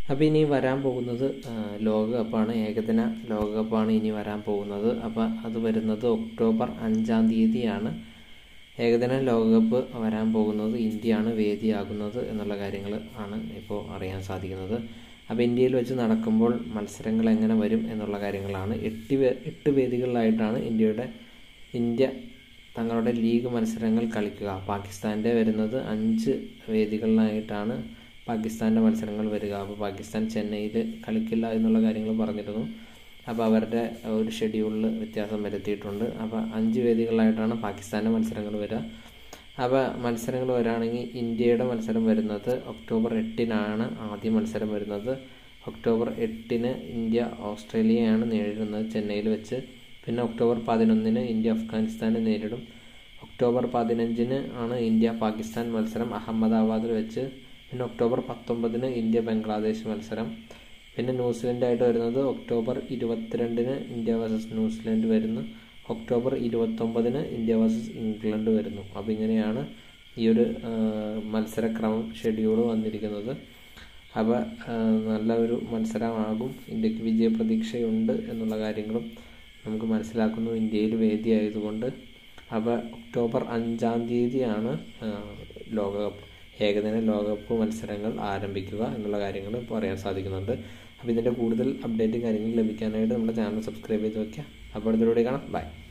അപ്പോൾ ഇനി വരാൻ പോകുന്നത് ആ, ലോകകപ്പാണ് ഏകദിന ലോകകപ്പാണ് ഇനി വരാൻ പോകുന്നത് അപ്പോൾ അത് വരുന്നത് ഒക്ടോബർ അഞ്ചാം തീയതിയാണ് ഏകദിന ലോകകപ്പ് വരാൻ പോകുന്നത് ഇന്ത്യയാണ് വേദിയാകുന്നത് എന്നുള്ള കാര്യങ്ങൾ ആണ് ഇപ്പോൾ അറിയാൻ സാധിക്കുന്നത് അപ്പോൾ ഇന്ത്യയിൽ വെച്ച് നടക്കുമ്പോൾ മത്സരങ്ങൾ എങ്ങനെ വരും എന്നുള്ള കാര്യങ്ങളാണ് എട്ട് വേ എട്ട് വേദികളിലായിട്ടാണ് ഇന്ത്യയുടെ ഇന്ത്യ തങ്ങളുടെ ലീഗ് മത്സരങ്ങൾ കളിക്കുക പാകിസ്ഥാൻ്റെ വരുന്നത് അഞ്ച് വേദികളിലായിട്ടാണ് പാകിസ്ഥാൻ്റെ മത്സരങ്ങൾ വരിക അപ്പോൾ പാകിസ്ഥാൻ ചെന്നൈയിൽ കളിക്കില്ല എന്നുള്ള കാര്യങ്ങൾ പറഞ്ഞിരുന്നു അപ്പോൾ അവരുടെ ഒരു ഷെഡ്യൂളിൽ വ്യത്യാസം വരുത്തിയിട്ടുണ്ട് അപ്പോൾ അഞ്ച് വേദികളിലായിട്ടാണ് പാകിസ്ഥാൻ്റെ മത്സരങ്ങൾ വരിക അപ്പോൾ മത്സരങ്ങൾ വരികയാണെങ്കിൽ ഇന്ത്യയുടെ മത്സരം വരുന്നത് ഒക്ടോബർ എട്ടിനാണ് ആദ്യ മത്സരം വരുന്നത് ഒക്ടോബർ എട്ടിന് ഇന്ത്യ ഓസ്ട്രേലിയയാണ് നേരിടുന്നത് ചെന്നൈയിൽ വെച്ച് പിന്നെ ഒക്ടോബർ പതിനൊന്നിന് ഇന്ത്യ അഫ്ഗാനിസ്ഥാനെ നേരിടും ഒക്ടോബർ പതിനഞ്ചിന് ആണ് ഇന്ത്യ പാകിസ്ഥാൻ മത്സരം അഹമ്മദാബാദിൽ വെച്ച് പിന്നെ ഒക്ടോബർ പത്തൊമ്പതിന് ഇന്ത്യ ബംഗ്ലാദേശ് മത്സരം പിന്നെ ന്യൂസിലൻഡായിട്ട് വരുന്നത് ഒക്ടോബർ ഇരുപത്തിരണ്ടിന് ഇന്ത്യ വേഴ്സസ് ന്യൂസിലൻഡ് വരുന്നു ഒക്ടോബർ ഇരുപത്തൊമ്പതിന് ഇന്ത്യ വേഴ്സസ് ഇംഗ്ലണ്ട് വരുന്നു അപ്പോൾ ഇങ്ങനെയാണ് ഈ ഒരു ആ, മത്സരക്രമം ഷെഡ്യൂൾ വന്നിരിക്കുന്നത് അപ്പോൾ ആ, നല്ല ഒരു മത്സരമാകും ഇന്ത്യക്ക് വിജയപ്രതീക്ഷയുണ്ട് എന്നുള്ള കാര്യങ്ങളും നമുക്ക് മനസ്സിലാക്കുന്നു ഇന്ത്യയിൽ വേദിയായതുകൊണ്ട് അപ്പോൾ ഒക്ടോബർ അഞ്ചാം തീയതിയാണ് ആ, ലോകകപ്പ് ഏകദിന ലോകകപ്പ് മത്സരങ്ങൾ ആരംഭിക്കുക എന്നുള്ള കാര്യങ്ങൾ ഇപ്പോൾ അറിയാൻ സാധിക്കുന്നുണ്ട് അപ്പോൾ ഇതിൻ്റെ കൂടുതൽ അപ്ഡേറ്റും കാര്യങ്ങളും ലഭിക്കാനായിട്ട് നമ്മുടെ ചാനൽ സബ്സ്ക്രൈബ് ചെയ്ത് വയ്ക്കുക അപ്പോൾ അടുത്തിലൂടെ കാണാം ബൈ